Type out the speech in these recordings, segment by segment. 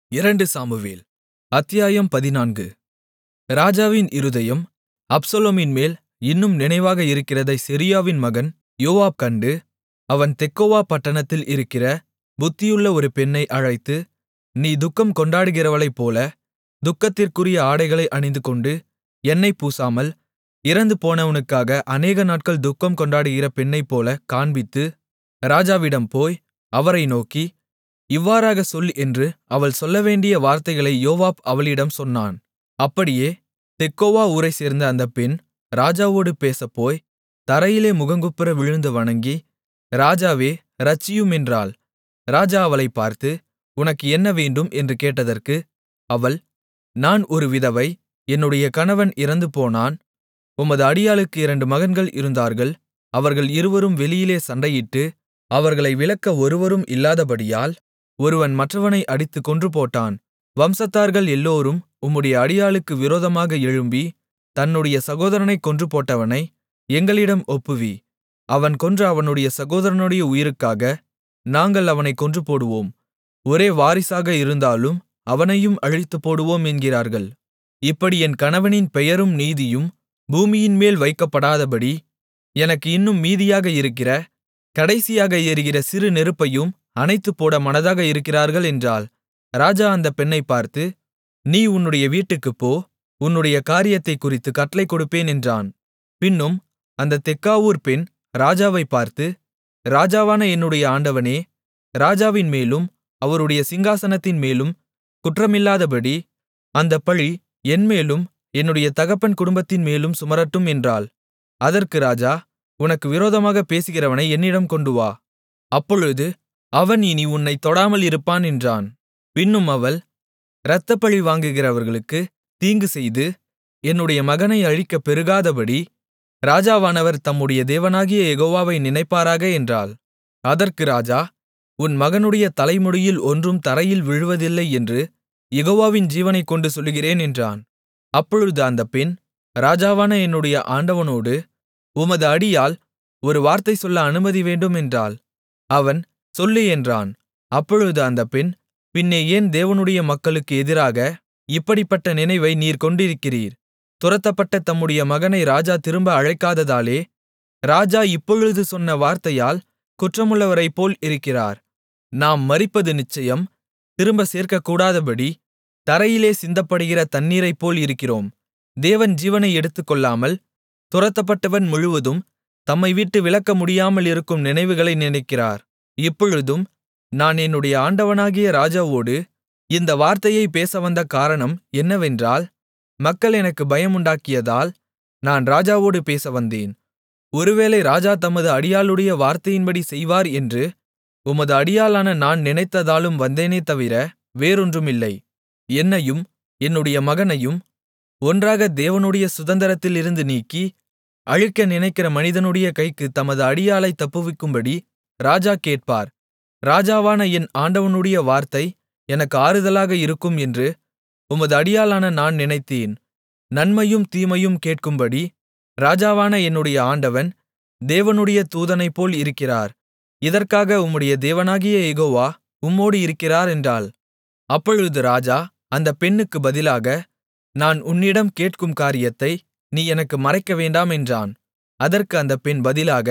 அத்தியாயம் பதினான்கு ராஜாவின் இருதயம் அப்சலோமின்மேல் இன்னும் நினைவாக இருக்கிறதைச் செருயாவின் மகன் யோவாப் கண்டு அவன் தெக்கோவா பட்டணத்தில் இருக்கிற புத்தியுள்ள ஒரு பெண்ணை அழைத்து நீ துக்கம் கொண்டாடுகிறவளைப்போல துக்கத்திற்குரிய ஆடைகளை அணிந்துகொண்டு எண்ணெய் பூசாமல் இறந்துபோனவனுக்காக அநேகநாட்கள் துக்கம் கொண்டாடுகிற பெண்ணைப்போலக் காண்பித்து ராஜாவிடம் போய் அவரை நோக்கி இவ்வாறாகச் சொல் என்று அவள் சொல்லவேண்டிய வார்த்தைகளை யோவாப் அவளிடம் சொன்னான் அப்படியே தெக்கோவா ஊரைச்சேர்ந்த அந்த பெண் ராஜாவோடு பேசப்போய் தரையிலே முகங்குப்புற விழுந்து வணங்கி ராஜாவே இரட்சியும் என்றாள் ராஜா அவளைப் பார்த்து உனக்கு என்ன வேண்டும் என்று கேட்டதற்கு அவள் நான் ஒரு விதவை என்னுடைய கணவன் இறந்துபோனான் உமது அடியாளுக்கு இரண்டு மகன்கள் இருந்தார்கள் அவர்கள் இருவரும் வெளியிலே சண்டையிட்டு அவர்களை விலக்க ஒருவரும் இல்லாதபடியால் ஒருவன் மற்றவனை அடித்துக் கொன்றுபோட்டான் வம்சத்தார்கள் எல்லோரும் உம்முடைய அடியாளுக்கு விரோதமாக எழும்பி தன்னுடைய சகோதரனைக் கொன்றுபோட்டவனை எங்களிடம் ஒப்புவி அவன் கொன்ற அவனுடைய சகோதரனுடைய உயிருக்காக நாங்கள் அவனைக் கொன்றுபோடுவோம் ஒரே வாரிசாக இருந்தாலும் அவனையும் அழித்துப்போடுவோம் என்கிறார்கள் இப்படி என் கணவனின் பெயரும் நீதியும் பூமியின்மேல் வைக்கப்படாதபடி எனக்கு இன்னும் மீதியாக இருக்கிற கடைசியாக எரிகிற சிறு நெருப்பையும் அணைத்துப்போட மனதாக இருக்கிறார்கள் என்றாள் ராஜா அந்தப் பெண்ணைப் பார்த்து நீ உன்னுடைய வீட்டுக்குப் போ உன்னுடைய காரியத்தைக் குறித்துக் கட்டளை கொடுப்பேன் என்றான் பின்னும் அந்தத் தெக்காவூர் பெண் ராஜாவைப் பார்த்து ராஜாவான என்னுடைய ஆண்டவனே ராஜாவின் மேலும் அவருடைய சிங்காசனத்தின் மேலும் குற்றமில்லாதபடி அந்தப் பழி என்மேலும் என்னுடைய தகப்பன் குடும்பத்தின் மேலும் சுமரட்டும் என்றாள் அதற்கு ராஜா உனக்கு விரோதமாகப் பேசுகிறவனை என்னிடம் கொண்டுவா அப்பொழுது அவன் இனி உன்னைத் தொடாமல் இருப்பான் என்றான் பின்னும் அவள் இரத்தப்பழி வாங்குகிறவர்களுக்கு தீங்கு செய்து என்னுடைய மகனை அழிக்கப் பெருகாதபடி ராஜாவானவர் தம்முடைய தேவனாகிய யெகோவாவை நினைப்பாராக என்றாள் அதற்கு ராஜா உன் மகனுடைய தலைமுடியில் ஒன்றும் தரையில் விழுவதில்லை என்று யெகோவாவின் ஜீவனைக் கொண்டு சொல்லுகிறேன் என்றான் அப்பொழுது அந்தப் பெண் ராஜாவான என்னுடைய ஆண்டவனோடு உமது அடியாள் ஒரு வார்த்தை சொல்ல அனுமதி வேண்டும் என்றாள் அவன் சொல்லு என்றான் அப்பொழுது அந்தப் பெண் பின்னே ஏன் தேவனுடைய மக்களுக்கு எதிராக இப்படிப்பட்ட நினைவை நீர் கொண்டிருக்கிறீர் துரத்தப்பட்ட தம்முடைய மகனை ராஜா திரும்ப அழைக்காததாலே ராஜா இப்பொழுது சொன்ன வார்த்தையால் குற்றமுள்ளவரைப்போல் இருக்கிறார் நாம் மரிப்பது நிச்சயம் திரும்ப சேர்க்கக்கூடாதபடி தரையிலே சிந்தப்படுகிற தண்ணீரைப்போல் இருக்கிறோம் தேவன் ஜீவனை எடுத்துக்கொள்ளாமல் துரத்தப்பட்டவன் முழுவதும் தம்மை விட்டு விலக்க முடியாமல் இருக்கும் நினைவுகளை நினைக்கிறார் இப்பொழுதும் நான் என்னுடைய ஆண்டவனாகிய ராஜாவோடு இந்த வார்த்தையை பேசவந்த காரணம் என்னவென்றால் மக்கள் எனக்கு பயமுண்டாக்கியதால் நான் ராஜாவோடு பேசவந்தேன் ஒருவேளை ராஜா தமது அடியாளுடைய வார்த்தையின்படி செய்வார் என்று உமது அடியாளான நான் நினைத்ததாலும் வந்தேனே தவிர வேறொன்றுமில்லை என்னையும் என்னுடைய மகனையும் ஒன்றாக தேவனுடைய சுதந்திரத்திலிருந்து நீக்கி அழிக்க நினைக்கிற மனிதனுடைய கைக்கு தமது அடியாளைத் தப்புவிக்கும்படி ராஜா கேட்பார் ராஜாவான என் ஆண்டவனுடைய வார்த்தை எனக்கு ஆறுதலாக இருக்கும் என்று உமது அடியாளான நான் நினைத்தேன் நன்மையும் தீமையும் கேட்கும்படி ராஜாவான என்னுடைய ஆண்டவன் தேவனுடைய தூதனைப்போல் இருக்கிறார் இதற்காக உம்முடைய தேவனாகிய யெகோவா உம்மோடு இருக்கிறார் என்றாள் அப்பொழுது ராஜா அந்தப் பெண்ணுக்கு பதிலாக நான் உன்னிடம் கேட்கும் காரியத்தை நீ எனக்கு மறைக்க வேண்டாம் என்றான் அதற்கு அந்தப் பெண் பதிலாக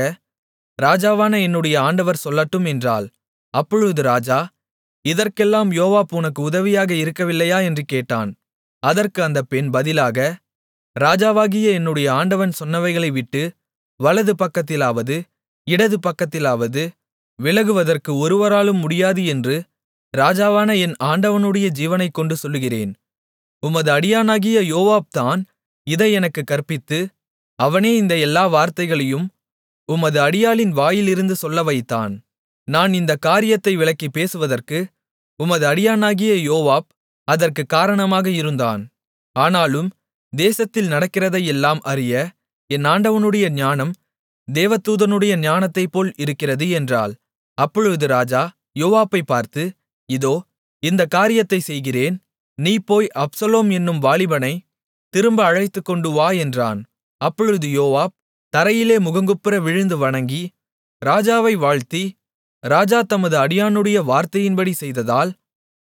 ராஜாவான என்னுடைய ஆண்டவர் சொல்லட்டும் என்றாள் அப்பொழுது ராஜா இதற்கெல்லாம் யோவாப் உனக்கு உதவியாக இருக்கவில்லையா என்று கேட்டான் அதற்கு அந்தப் பெண் பதிலாக ராஜாவாகிய என்னுடைய ஆண்டவன் சொன்னவைகளை விட்டு வலது பக்கத்திலாவது இடது பக்கத்திலாவது விலகுவதற்கு ஒருவராலும் முடியாது என்று ராஜாவான என் ஆண்டவனுடைய ஜீவனைக் கொண்டு சொல்லுகிறேன் உமது அடியானாகிய யோவாப் தான் இதை எனக்குக் கற்பித்து அவனே இந்த எல்லா வார்த்தைகளையும் உமது அடியாளின் வாயிலிருந்து சொல்ல வைத்தான் நான் இந்த காரியத்தை விளக்கிப் பேசுவதற்கு உமது அடியானாகிய யோவாப் அதற்குக் காரணமாக இருந்தான் ஆனாலும் தேசத்தில் நடக்கிறதையெல்லாம் அறிய என் ஆண்டவனுடைய ஞானம் தேவதூதனுடைய ஞானத்தைப்போல் இருக்கிறது என்றாள் அப்பொழுது ராஜா யோவாப்பைப் பார்த்து இதோ இந்தக் காரியத்தைச் செய்கிறேன் நீ போய் அப்சலோம் என்னும் வாலிபனை திரும்ப அழைத்துக்கொண்டு வா என்றான் அப்பொழுது யோவாப் தரையிலே முகங்குப்புற விழுந்து வணங்கி ராஜாவை வாழ்த்தி ராஜா தமது அடியானுடைய வார்த்தையின்படி செய்ததால்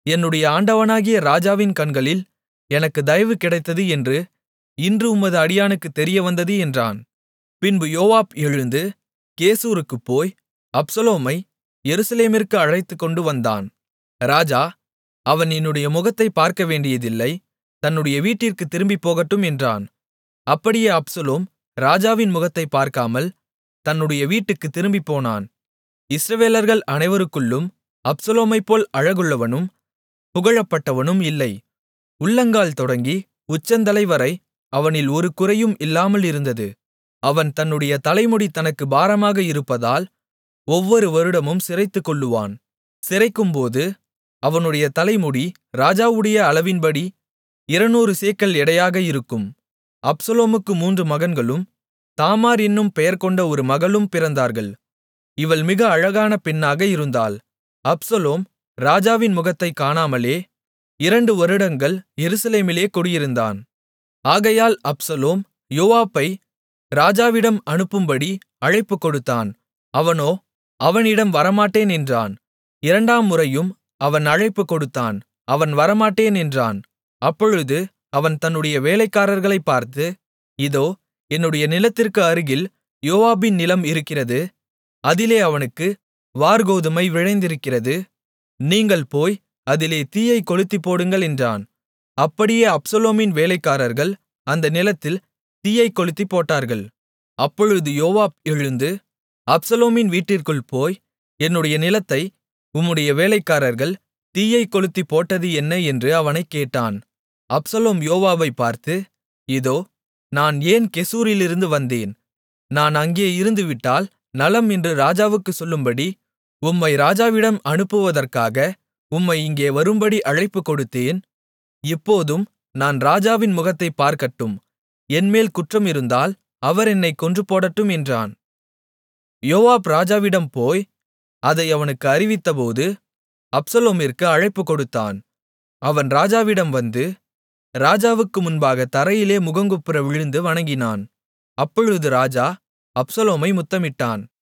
என்னுடைய ஆண்டவனாகிய ராஜாவின் கண்களில் எனக்கு தயவு கிடைத்தது என்று இன்று உமது அடியானுக்குத் தெரியவந்தது என்றான் பின்பு யோவாப் எழுந்து கெசூருக்குப் போய் அப்சலோமை எருசலேமிற்கு அழைத்துக்கொண்டு வந்தான் ராஜா அவன் என்னுடைய முகத்தைப் பார்க்கவேண்டியதில்லை தன்னுடைய வீட்டிற்குத் திரும்பிப் போகட்டும் என்றான் அப்படியே அப்சலோம் ராஜாவின் முகத்தைப் பார்க்காமல் தன்னுடைய வீட்டுக்குத் திரும்பிப்போனான் இஸ்ரவேலர்கள் அனைவருக்குள்ளும் அப்சலோமைப்போல் அழகுள்ளவனும் புகழப்பட்டவனும் இல்லை உள்ளங்கால் தொடங்கி உச்சந்தலைவரை அவனில் ஒரு குறையும் இல்லாமல் இருந்தது அவன் தன்னுடைய தலைமுடி தனக்கு பாரமாக இருப்பதால் ஒவ்வொரு வருடமும் சிரைத்துக்கொள்ளுவான் சிரைக்கும்போது அவனுடைய தலைமுடி ராஜாவுடைய அளவின்படி இருநூறு சேக்கல் எடையாக இருக்கும் அப்சலோமுக்கு மூன்று மகன்களும் தாமார் என்னும் பெயர்கொண்ட ஒரு மகளும் பிறந்தார்கள் இவள் மிக அழகான பெண்ணாக இருந்தாள் அப்சலோம் ராஜாவின் முகத்தைக் காணாமலே இரண்டு வருடங்கள் எருசலேமிலே குடியிருந்தான் ஆகையால் அப்சலோம் யோவாபை ராஜாவிடம் அனுப்பும்படி அழைப்பு கொடுத்தான் அவனோ அவனிடம் வரமாட்டேன் என்றான் இரண்டாம் முறையும் அவன் அழைப்பு கொடுத்தான் அவன் வரமாட்டேன் என்றான் அப்பொழுது அவன் தன்னுடைய வேலைக்காரர்களைப் பார்த்து இதோ என்னுடைய நிலத்திற்கு அருகில் யோவாபின் நிலம் இருக்கிறது அதிலே அவனுக்கு வார்கோதுமை விளைந்திருக்கிறது நீங்கள் போய் அதிலே தீயைக் கொளுத்திப்போடுங்கள் என்றான் அப்படியே அப்சலோமின் வேலைக்காரர்கள் அந்த நிலத்தில் தீயைக் கொளுத்திப் போட்டார்கள் அப்பொழுது யோவாப் எழுந்து அப்சலோமின் வீட்டிற்குள் போய் என்னுடைய நிலத்தை உம்முடைய வேலைக்காரர்கள் தீயைக் கொளுத்திப் போட்டது என்ன என்று அவனைக் கேட்டான் அப்சலோம் யோவாபைப் பார்த்து இதோ நான் ஏன் கெசூரிலிருந்து வந்தேன் நான் அங்கே இருந்துவிட்டால் நலம் என்று ராஜாவுக்குச் சொல்லும்படி உம்மை ராஜாவிடம் அனுப்புவதற்காக உம்மை இங்கே வரும்படி அழைப்பு கொடுத்தேன் இப்போதும் நான் ராஜாவின் முகத்தைப் பார்க்கட்டும் என்மேல் குற்றம் இருந்தால் அவர் என்னைக் கொன்றுபோடட்டும் என்றான் யோவாப் ராஜாவிடம் போய் அதை அவனுக்கு அறிவித்தபோது அப்சலோமிற்கு அழைப்பு கொடுத்தான் அவன் ராஜாவிடம் வந்து ராஜாவுக்கு முன்பாக தரையிலே முகங்குப்புற விழுந்து வணங்கினான் அப்பொழுது ராஜா அப்சலோமை முத்தமிட்டான்